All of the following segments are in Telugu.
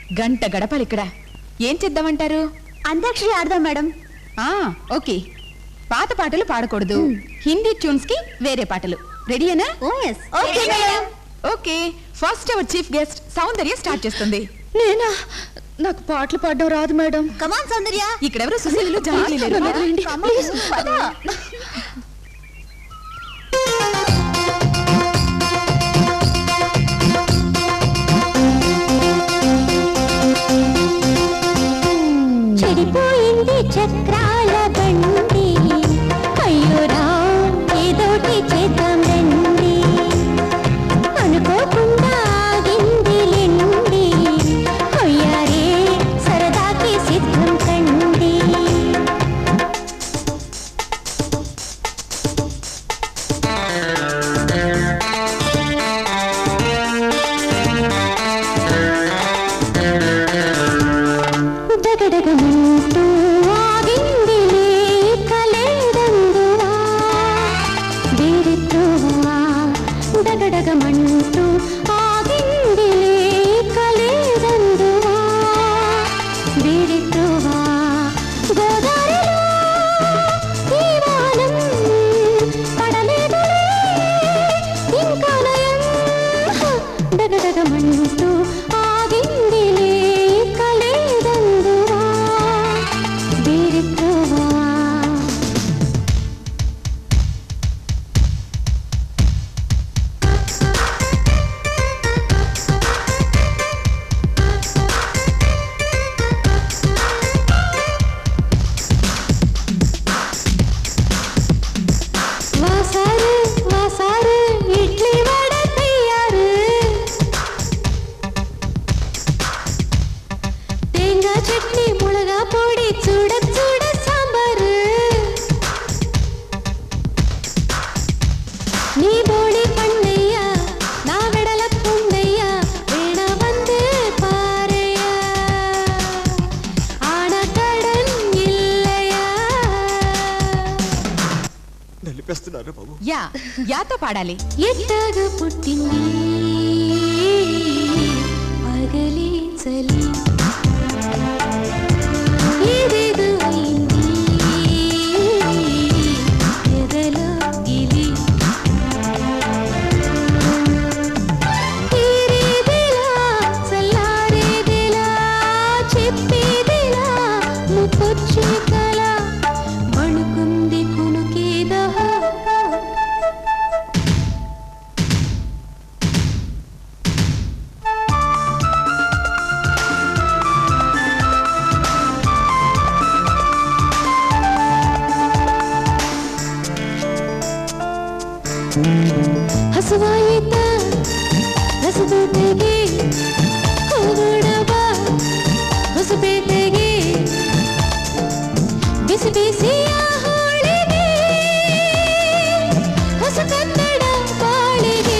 గంట గడపాలి ఇక్కడ ఏం చేద్దామంటారు అంత్యాక్షరి ఆడదాం మేడం ఆ ఓకే పాత పాటలు పాడకూడదు హిందీ ట్యూన్స్ కి వేరే పాటలు రెడీయేనా okay madam okay first hour chief guest Soundarya start చేస్తుంది నేనా నాకు పాటలు పాడడం రాదు మేడం కమాన్ సౌందర్య ఇక్కడెవరు సుశీలు జానకి లేరు ప్లీజ్ పద చెడిపోయింది చక్రాల బండి అయ్యోరా ఏదోటి చేద్దాం రండి అనుకోకుండా ఆగింది లెండి అయ్యారే సరదాకి సిద్ధం కండి దగడగమంటూ ఆగిందిలే కలేదందువా వేరెత్తువా దగడగమంటూ ఆగిందిలే కలేదందువా వేరెత్తువా గోదారిలో ఈ వానం పడలేదులే ఇంకా నయం దగదగమంటూ ఆగిందిలే కలేదందువా వేరెత్తువా வாசாரு வாசாரு இட்லி வடை தயாரு தேங்காய் சட்னி மிளகா பொடி சுட சுட சாம்பாரு நீ போலி பண்ணையா நான் விடல பொண்ணையா வேணா வந்து பாறையா ஆனா கடன் இல்லையா నలిపేస్తున్నారు బాబు యా యాతో పాడాలి ఎట్టగా పుట్టింది పగలే చలి ఏదేదో అయింది ఎదలో గిలి తీరేదిలా చల్లారేదిలా చెప్పేదిలా ముప్పొచ్చే కల వణుకుంది కునుకేదా ಹಸುವಾಯಿತ ಹೊಸಪೇಟೆಗೆ ಹೋಗೋಣ ಬಾ ಹೊಸಪೇಟೆಗೆ ಬಿಸಿ ಬಿಸಿಯ ಹೋಳಿಗೆ ಹೊಸ ಕನ್ನಡ ಬಾಳಿಗೆ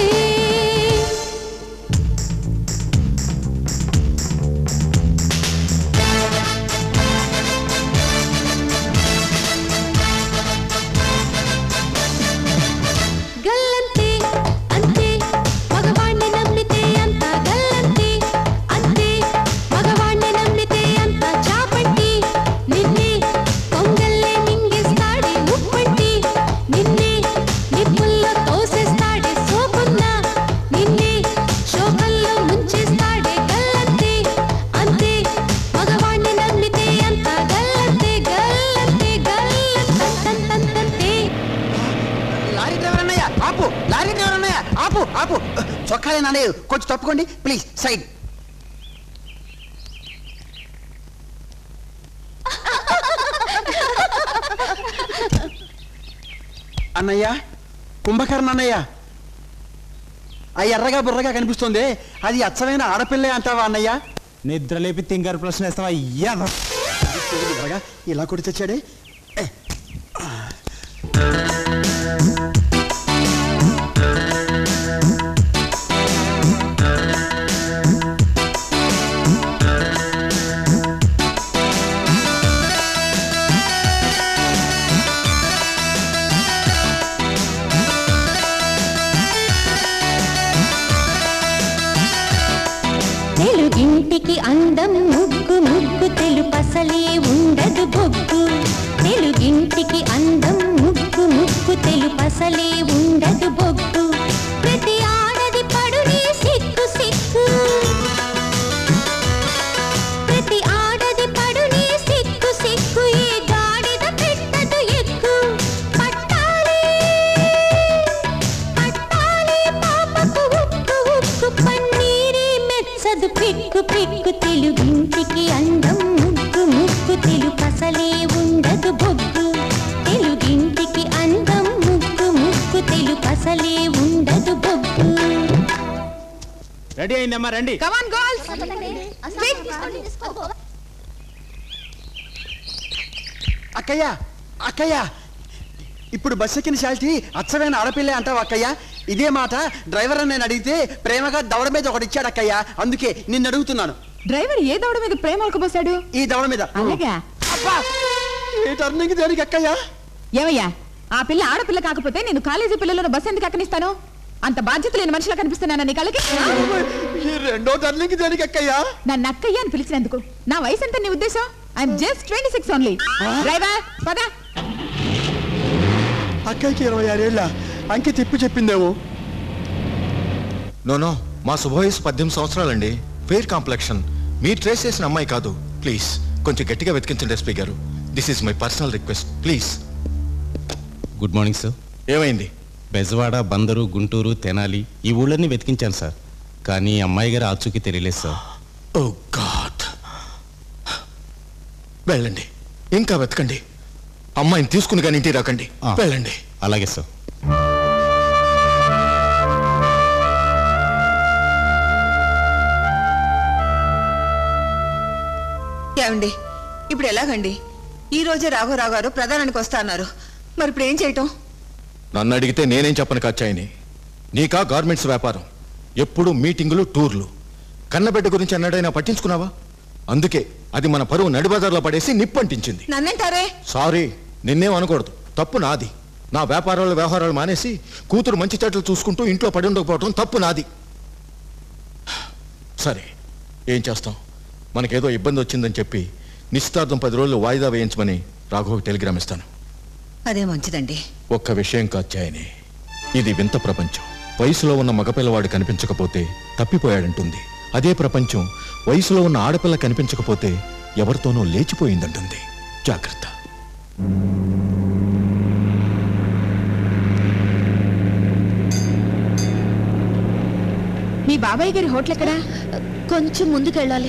గల్లంతే అంతే మగవాణ్ణి నమ్మితే అంత గల్లంతే అంతే మగవాణ్ణి నమ్మితే అంత చాపంటి నిన్నే పొంగల్లే మింగేస్తాడే ఉప్పంటి నిన్నే నిప్పుల్లో తోసేస్తాడే సోపున్న నిన్నే శోకల్లో ముంచేస్తాడే గల్లంతే అంతే మగవాణ్ణి నమ్మితే అంత గల్లంతే గల్లంతే గల్లంతంతంతంతే లారీ డ్రైవర్ అన్నయ్య ఆపు లారీ డ్రైవర్ అన్నయ్య ఆపు ఆపు చొక్కాలే నాన్నయ్య కొంచెం తప్పుకోండి ప్లీజ్ సైడ్ అన్నయ్య కుంభకర్ణ అన్నయ్య ఆ ఎర్రగా బుర్రగా కనిపిస్తుంది అది అచ్చమైన ఆడపిల్లే అంటావా అన్నయ్య నిద్ర లేపి తింగారు ప్రశ్న వేస్తావా అయ్యా ఎర్రగా ఇలా కొడి తెచ్చాడే తెలుగింటికి అందం ముగ్గు ముగ్గు తెలుపసలే ఉండదు బొగ్గు తెలుగింటికి అందం ముగ్గు ముగ్గు తెలుపసలే ఉండదు బొగ్గు ప్రతి ఆడది పడునే సిక్కు సిక్కు ప్రతి ఆడది పడునే సిక్కు సిక్కు ఏ గాడిద పెట్టదు ఎక్కు పట్టాలి పట్టాలి పాపకు ఉక్కు ఉక్కు పన్నీరే మెచ్చదు పిక్కు పిక్కు తెలుగింటికి అందం ముగ్గు ముగ్గు తెలుపసలే ఉండదు బొగ్గు తెలుగింటికి అందం ముగ్గు ముగ్గు తెలుపసలే ఉండదు బొగ్గు రెడీ అయిందమ్మా రండి కమాన్ గర్ల్స్ అక్కయ్య అక్కయ్య ఇప్పుడు బస్ ఎక్కిన శాలిటీ అచ్చమైన ఆడపిల్లే అంటావు అక్కయ్య ఇదే మాట డ్రైవర్ అని నేను అడిగితే ప్రేమగా దవడ మీద ఒకటి ఇచ్చాడు అక్కయ్య అందుకే నిన్ను అడుగుతున్నాను డ్రైవర్ ఏ దౌడ మీద ప్రేమ ఒలకపోసాడు ఈ దవడ మీద అలాగా అబ్బా ఏ టర్నింగ్ దేనికి అక్కయ్య ఏమయ్యా ఆ పిల్ల ఆడపిల్ల కాకపోతే నేను కాలేజీ పిల్లలను బస్ ఎందుకు ఎక్కనిస్తాను అంత బాధ్యత లేని మనుషులా కనిపిస్తున్నానా నీ కళ్ళకి ఈ రెండో టర్నింగ్ దేనికి అక్కయ్య నన్ను అక్కయ్య అని పిలిచినందుకు నా వయసు ఎంత నీ ఉద్దేశం I'm just twenty six only driver పద అక్కయ్యకి ఇరవై ఆరేళ్ళ అంకె తిప్పి చెప్పిందేమో నో నో మా శుభవయసు పద్దెనిమిది సంవత్సరాలండి ఫెయిర్ కాంప్లెక్షన్ మీరు ట్రేస్ చేసిన అమ్మాయి కాదు ప్లీజ్ కొంచెం గట్టిగా వెతికించండి ఎస్పీ గారు this is my personal request please good morning sir ఏమైంది బెజవాడ బందరు గుంటూరు తెనాలి ఈ ఊళ్ళన్నీ వెతికించాను సార్ కానీ అమ్మాయి గారు ఆచూకీ తెలియలేదు సార్ ఓ గాడ్ వెళ్ళండి ఇంకా వెతకండి అమ్మాయిని తీసుకుని కానీ ఇంటికి రాకండి ఆ. వెళ్ళండి అలాగే సార్ ఏమండి ఇప్పుడు ఎలాగండి ఈ రోజే రాఘవరావు గారు ప్రధానానికి వస్తా అన్నారు మరి ఇప్పుడు ఏం చేయటం నన్ను అడిగితే నేనేం చెప్పను కచ్చాయని నీకా గార్మెంట్స్ వ్యాపారం ఎప్పుడు మీటింగులు టూర్లు కన్నబిడ్డ గురించి అన్నాడైనా పట్టించుకున్నావా అందుకే అది మన పరువు నడిబజార్లో పడేసి నిప్పంటించింది నన్నంటారే సారీ నిన్నేం అనకూడదు తప్పు నాది నా వ్యాపారాలు వ్యవహారాలు మానేసి కూతురు మంచి చెట్లు చూసుకుంటూ ఇంట్లో పడి ఉండకపోవడం తప్పు నాది సరే ఏం చేస్తాం మనకేదో ఇబ్బంది వచ్చిందని చెప్పి నిశ్చితార్థం పది రోజులు వాయిదా వేయించమని రాఘవకి టెలిగ్రామ్ ఇస్తాను అదే మంచిదండి ఒక్క విషయం కాచాయని ఇది వింత ప్రపంచం వయసులో ఉన్న మగపిల్లవాడు కనిపించకపోతే తప్పిపోయాడంటుంది అదే ప్రపంచం వయసులో ఉన్న ఆడపిల్ల కనిపించకపోతే ఎవరితోనో లేచిపోయిందంటుంది జాగ్రత్త మీ బాబాయ్ గారి హోటల్ ఎక్కడా కొంచెం ముందుకెళ్ళాలి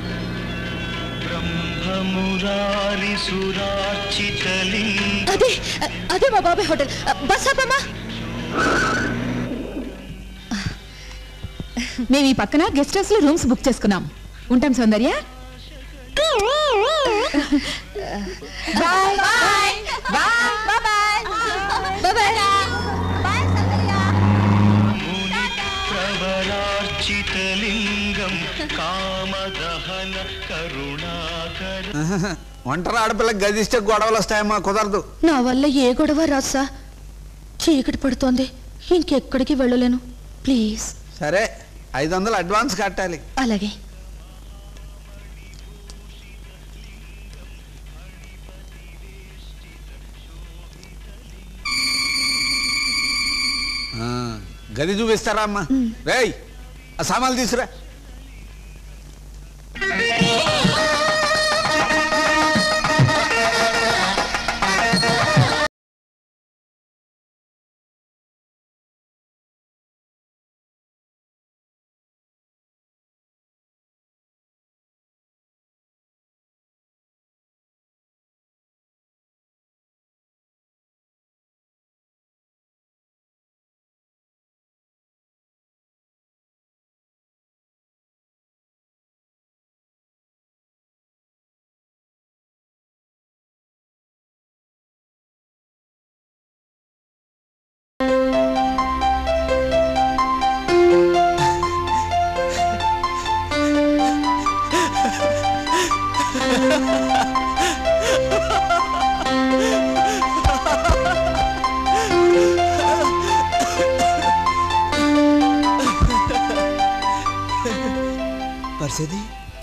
అదే అదే మా బాబాయ్ హోటల్ బస్ ఆపమ్మా మేము ఈ పక్కన గెస్ట్ హౌస్ లో రూమ్స్ బుక్ చేసుకున్నాం ఉంటాం Soundarya bye bye bye bye ప్రవరార్చితలింగం కామదహన కరుణాకర ఒంటరి ఆడపిల్లకి గదిస్తే గొడవలు వస్తాయమ్మా కుదరదు నా వల్ల ఏ గొడవ రాసా చీకటి పడుతోంది ఇంకెక్కడికి వెళ్ళలేను ప్లీజ్ సరే ఐదు వందలు అడ్వాన్స్ కట్టాలి అలాగే గది చూపిస్తారా అమ్మా రేయ్ ఆ సామాన్లు తీసురా పరిస్థితి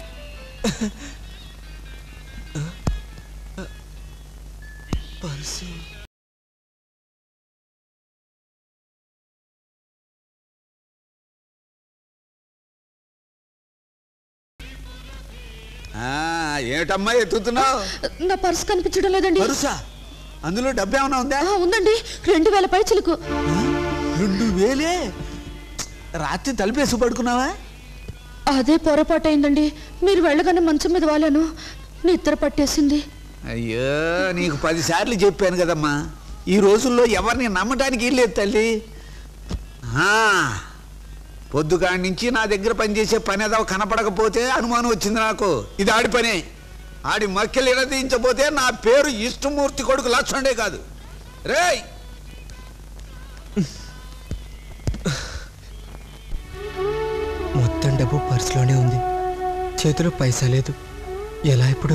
పర్సు ఏమిటమ్మా ఎత్తుతున్నావు నా పర్స్ కనిపించడం లేదండి పరుసా అందులో డబ్బు ఏమైనా ఉందా ఆ, ఉందండి రెండు వేల పై చిలుకు రెండు వేలే రాత్రి తలుపేసి పడుకున్నావా అదే పొరపాటు అయిందండి మీరు వెళ్ళగానే మంచం మీద వాలాను నిద్ర పట్టేసింది అయ్యో నీకు పదిసార్లు చెప్పాను కదమ్మా ఈ రోజుల్లో ఎవరిని నమ్మటానికి లేదు తల్లి ఆ, పొద్దుకాడి నుంచి నా దగ్గర పనిచేసే పని ఏదో కనపడకపోతే అనుమానం వచ్చింది నాకు ఇది ఆడి పనే ఆడి మక్కెలు ఇరదించబోతే నా పేరు ఇష్టమూర్తి కొడుకు లక్ష్మణే కాదు రేయ్ మొత్తం డబ్బు పర్సులోనే ఉంది చేతిలో పైసా లేదు ఎలా ఇప్పుడు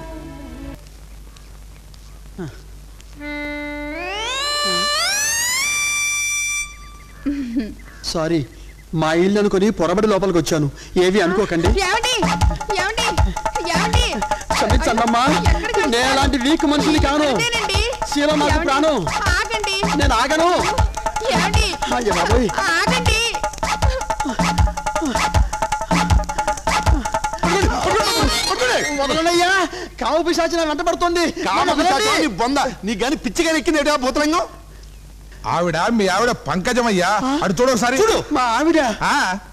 సారీ మా ఇల్లు అనుకుని పొరబడి లోపలికి వచ్చాను ఏవి అనుకోకండి ఏమండి ఏమండి ఏమండి క్షమించండమ్మా నేను అలాంటి వీక్ మనుషుని కాను అదేనండి. శీల నాకు ఏమండి? ప్రాణం ఆగండి నేను ఆగను ఏమండి అయ్య బాబోయ్ ఆగండి వదలనయ్యా కావు పిశాచి నా వెంట పడుతుంది బొంద నీ గాని పిచ్చిగా ఎక్కింది ఏటా భూతలింగం ఆవిడ మీ ఆవిడ పంకజమయ్యా అటు చూడు ఒకసారి చూడు మా ఆవిడ ఆ,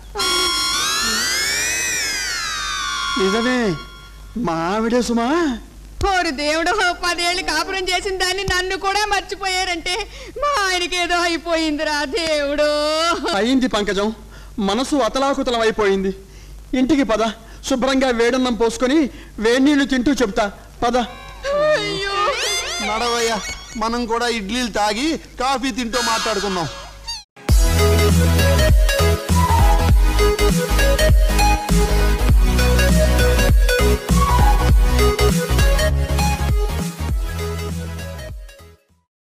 నిజమే మా ఆవిడే సుమా ఓరి దేవుడు పదేళ్ళు కాపురం చేసిన దాన్ని నన్ను కూడా మర్చిపోయారంటే మా ఆయనకి ఏదో అయిపోయిందిరా దేవుడు అయింది పంకజం మనసు అతలాకుతలం అయిపోయింది ఇంటికి పద శుభ్రంగా వేడన్నం పోసుకొని వేడినీళ్లు తింటూ చెప్తా పద అయ్యో నడవయ్యా మనం కూడా ఇడ్లీలు తాగి కాఫీ తింటూ మాట్లాడుకుందాం